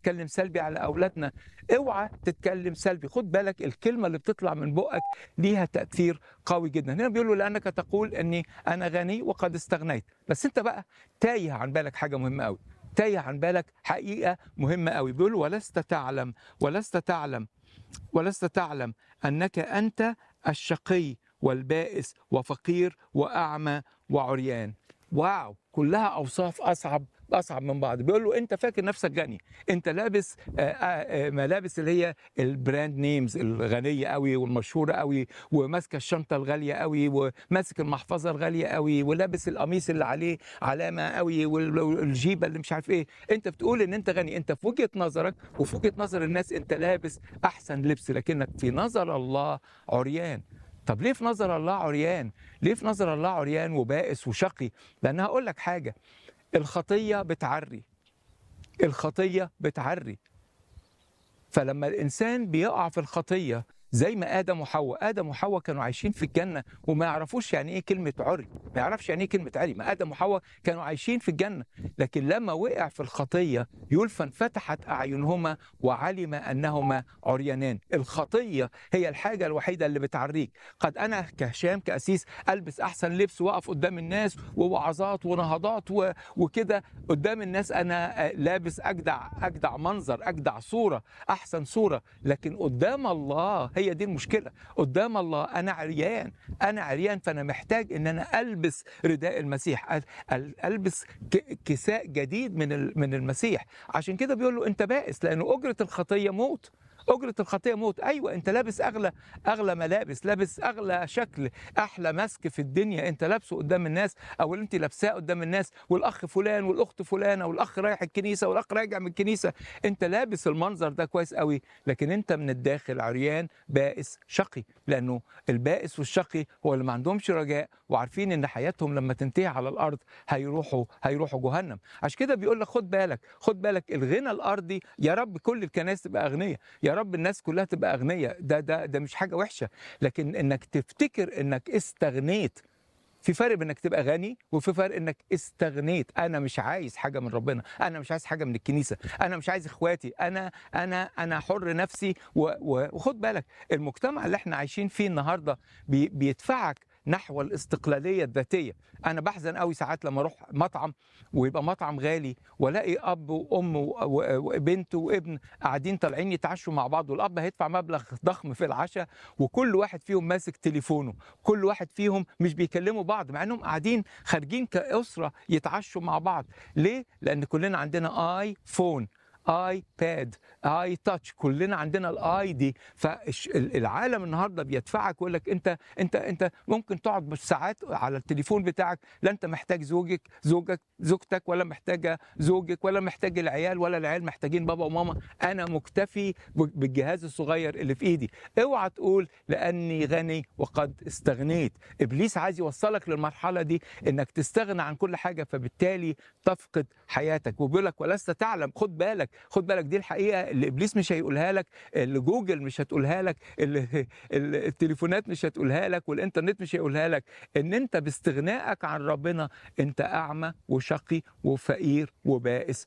نتكلم سلبي على اولادنا اوعى تتكلم سلبي خد بالك الكلمه اللي بتطلع من بقك ليها تاثير قوي جدا هنا بيقولوا لانك تقول اني انا غني وقد استغنيت بس انت بقى تايه عن بالك حاجه مهمه قوي تايه عن بالك حقيقه مهمه قوي بيقول ولست تعلم ولست تعلم ولست تعلم انك انت الشقي والبائس وفقير واعمى وعريان واو كلها اوصاف اصعب اصعب من بعض بيقول له انت فاكر نفسك غني انت لابس آه، آه، آه، ملابس اللي هي البراند نيمز الغنيه قوي والمشهوره قوي وماسكه الشنطه الغاليه قوي وماسك المحفظه الغاليه قوي ولابس القميص اللي عليه علامه قوي وال- والجيبه اللي مش عارف ايه انت بتقول ان انت غني انت في وجهه نظرك وفي وجهه نظر الناس انت لابس احسن لبس لكنك في نظر الله عريان طب ليه في نظر الله عريان ليه في نظر الله عريان وبائس وشقي لان هقول لك حاجه الخطيه بتعري الخطيه بتعري فلما الانسان بيقع في الخطيه زي ما ادم وحواء ادم وحواء كانوا عايشين في الجنه وما يعرفوش يعني ايه كلمه عري ما يعرفش يعني ايه كلمه عري ما ادم وحواء كانوا عايشين في الجنه لكن لما وقع في الخطيه يقول فانفتحت اعينهما وعلم انهما عريانان الخطيه هي الحاجه الوحيده اللي بتعريك قد انا كهشام كاسيس البس احسن لبس واقف قدام الناس ووعظات ونهضات و... وكده قدام الناس انا آه، لابس اجدع اجدع منظر اجدع صوره احسن صوره لكن قدام الله هي دي المشكله قدام الله انا عريان انا عريان فانا محتاج ان انا البس رداء المسيح أل- أل- البس ك- كساء جديد من ال- من المسيح عشان كده بيقول له انت بائس لانه اجره الخطيه موت أجرة الخطية موت أيوة أنت لابس أغلى أغلى ملابس لابس أغلى شكل أحلى مسك في الدنيا أنت لابسه قدام الناس أو اللي أنت لابساه قدام الناس والأخ فلان والأخت فلانة والأخ رايح الكنيسة والأخ راجع من الكنيسة أنت لابس المنظر ده كويس قوي لكن أنت من الداخل عريان بائس شقي لأنه البائس والشقي هو اللي ما عندهمش رجاء وعارفين إن حياتهم لما تنتهي على الأرض هيروحوا هيروحوا جهنم عشان كده بيقول لك خد بالك خد بالك الغنى الأرضي يا رب كل الكنائس تبقى أغنية يا رب الناس كلها تبقى أغنية ده ده ده مش حاجة وحشة لكن إنك تفتكر إنك استغنيت في فرق بين انك تبقى غني وفي فرق انك استغنيت انا مش عايز حاجه من ربنا انا مش عايز حاجه من الكنيسه انا مش عايز اخواتي انا انا انا حر نفسي و- و- وخد بالك المجتمع اللي احنا عايشين فيه النهارده بي بيدفعك نحو الاستقلاليه الذاتيه انا بحزن قوي ساعات لما اروح مطعم ويبقى مطعم غالي والاقي اب وام و- و- وبنت وابن قاعدين طالعين يتعشوا مع بعض والاب هيدفع مبلغ ضخم في العشاء وكل واحد فيهم ماسك تليفونه كل واحد فيهم مش بيكلموا بعض مع انهم قاعدين خارجين كاسره يتعشوا مع بعض ليه لان كلنا عندنا اي فون اي باد اي تاتش كلنا عندنا الاي دي فالعالم النهارده بيدفعك ويقول لك انت انت انت ممكن تقعد بالساعات على التليفون بتاعك لا انت محتاج زوجك زوجك زوجتك ولا محتاجه زوجك ولا محتاج العيال ولا العيال محتاجين بابا وماما انا مكتفي بالجهاز الصغير اللي في ايدي اوعى تقول لاني غني وقد استغنيت ابليس عايز يوصلك للمرحله دي انك تستغنى عن كل حاجه فبالتالي تفقد حياتك وبيقول لك ولست تعلم خد بالك خد بالك دي الحقيقه اللي ابليس مش هيقولها لك اللي جوجل مش هتقولها لك اللي اللي التليفونات مش هتقولها لك والانترنت مش هيقولها لك ان انت باستغنائك عن ربنا انت اعمى وشقي وفقير وبائس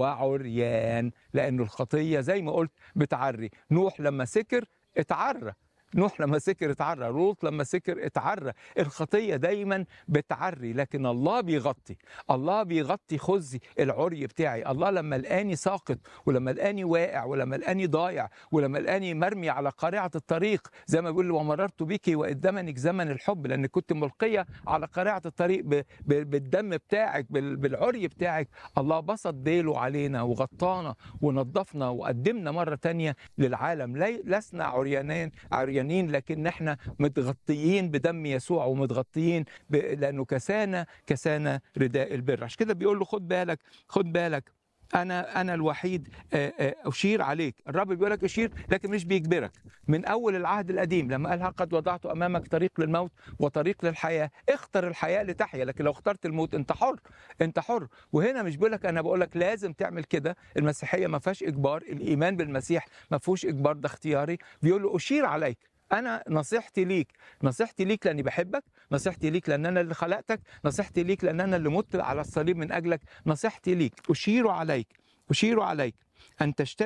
وعريان لأن الخطية زي ما قلت بتعري نوح لما سكر اتعرى نوح لما سكر اتعرى لوط لما سكر اتعرى الخطيه دايما بتعري لكن الله بيغطي الله بيغطي خزي العري بتاعي الله لما لقاني ساقط ولما لقاني واقع ولما لقاني ضايع ولما لقاني مرمي على قارعه الطريق زي ما بيقول ومررت بك وقدمنك زمن الحب لان كنت ملقيه على قارعه الطريق ب- ب- بالدم بتاعك بال- بالعري بتاعك الله بسط ديله علينا وغطانا ونظفنا وقدمنا مره تانية للعالم لي- لسنا عريانين عريانين لكن احنا متغطيين بدم يسوع ومتغطيين ب... لانه كسانا كسانا رداء البر عشان كده بيقول له خد بالك خد بالك انا انا الوحيد آه، آه، اشير عليك الرب بيقول لك اشير لكن مش بيجبرك من اول العهد القديم لما قال ها قد وضعت امامك طريق للموت وطريق للحياه اختر الحياه لتحيا لكن لو اخترت الموت انت حر انت حر وهنا مش بيقول لك انا بقول لك لازم تعمل كده المسيحيه ما فيهاش اجبار الايمان بالمسيح ما فيهوش اجبار ده اختياري بيقول له اشير عليك انا نصيحتي ليك نصيحتي ليك لاني بحبك نصيحتي ليك لان انا اللي خلقتك نصيحتي ليك لان انا اللي مت على الصليب من اجلك نصيحتي ليك اشير عليك اشير عليك ان تشتري